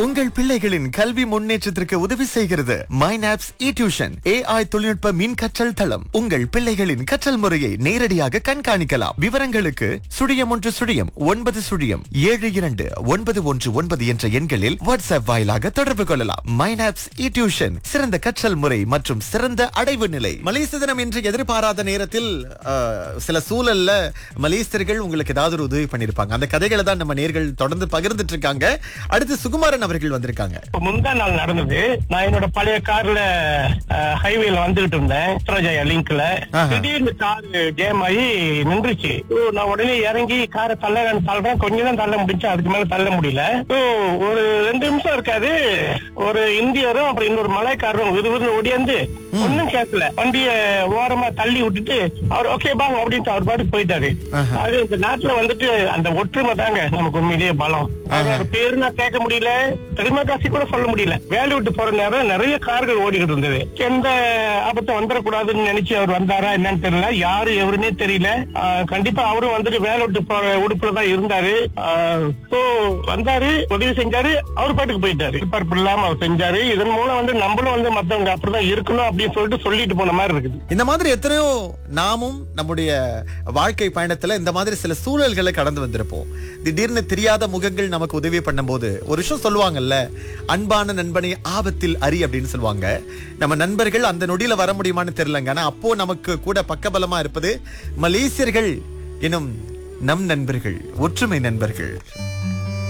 உங்கள் பிள்ளைகளின் கல்வி முன்னேற்றத்திற்கு உதவி செய்கிறது மைனாப்ஸ் இ டியூஷன் ஏஐ தொழில்நுட்ப மின் கற்றல் தளம் உங்கள் பிள்ளைகளின் கற்றல் முறையை நேரடியாக கண்காணிக்கலாம் விவரங்களுக்கு சுழியம் ஒன்று சுழியம் ஒன்பது சுழியம் ஏழு இரண்டு ஒன்பது ஒன்று ஒன்பது என்ற எண்களில் வாட்ஸ்அப் வாயிலாக தொடர்பு கொள்ளலாம் மைனாப்ஸ் இ டியூஷன் சிறந்த கற்றல் முறை மற்றும் சிறந்த அடைவு நிலை மலேசிய தினம் இன்று எதிர்பாராத நேரத்தில் அஹ், சில சூழல்ல மலேசியர்கள் உங்களுக்கு ஏதாவது ஒரு உதவி பண்ணிருப்பாங்க அந்த கதைகளை தான் நம்ம நேர்கள் தொடர்ந்து பகிர்ந்துட்டு இருக்காங்க அடுத்து சுகுமாரன் அவர்கள் வந்திருக்காங்க இப்ப முந்தா நாள் நடந்தது நான் என்னோட பழைய கார்ல ஹைவேல வந்துகிட்டு இருந்தேன் உத்தரஜயா லிங்க்ல ஆஹா. திடீர்னு கார் ஜேம் ஆகி நின்றுச்சு So, நான் உடனே இறங்கி காரை தள்ளலான்னு தள்ளுறேன் கொஞ்சம் தான் தள்ள முடிஞ்சு அதுக்கு மேல தள்ள முடியல So, ஒரு ரெண்டு நிமிஷம் இருக்காது ஒரு இந்தியரும் அப்புறம் இன்னொரு மலைக்காரரும் விறுவிறு ஓடியாந்து ஒண்ணும் கேட்கல வண்டிய ஓரமா தள்ளி விட்டுட்டு அவர் ஓகே பாங்க அப்படின்ட்டு அவர் பாட்டுக்கு போயிட்டாரு ஆஹா. அது இந்த நாட்டுல வந்துட்டு அந்த ஒற்றுமை தாங்க நமக்கு உண்மையிலேயே பலம் அவரோட பேரு நான் கேட்க முடியல பெருமை காசி கூட சொல்ல முடியல வேலை விட்டு போற நேரம் நிறைய கார்கள் ஓடிக்கிட்டு இருந்தது எந்த ஆபத்தும் வந்துடக்கூடாதுன்னு நினைச்சு அவர் வந்தாரா என்னன்னு தெரியல யாரு எவருன்னே தெரியல ஆஹ் கண்டிப்பா அவரும் வந்துட்டு வேலை விட்டு போற உடுப்புல தான் இருந்தாரு சோ வந்தாரு உதவி செஞ்சாரு அவர் பாட்டுக்கு போயிட்டாரு எதிர்பார்ப்பு இல்லாம அவர் செஞ்சாரு இதன் மூலம் வந்து நம்மளும் வந்து மத்தவங்க அப்படிதான் இருக்கணும் அப்படின்னு சொல்லிட்டு சொல்லிட்டு போன மாதிரி இருக்குது இந்த மாதிரி எத்தனையோ நாமும் நம்முடைய வாழ்க்கை பயணத்துல இந்த மாதிரி சில சூழல்களை கடந்து வந்திருப்போம் திடீர்னு தெரியாத முகங்கள் நமக்கு உதவி பண்ணும்போது ஒரு விஷயம் சொல்லுவாங்கல்ல அன்பான நண்பனை ஆபத்தில் அறி அப்படின்னு சொல்லுவாங்க நம்ம நண்பர்கள் அந்த நொடியில வர முடியுமான்னு தெரியலங்க ஆனா அப்போ நமக்கு கூட பக்கபலமா இருப்பது மலேசியர்கள் எனும் நம் நண்பர்கள் ஒற்றுமை நண்பர்கள்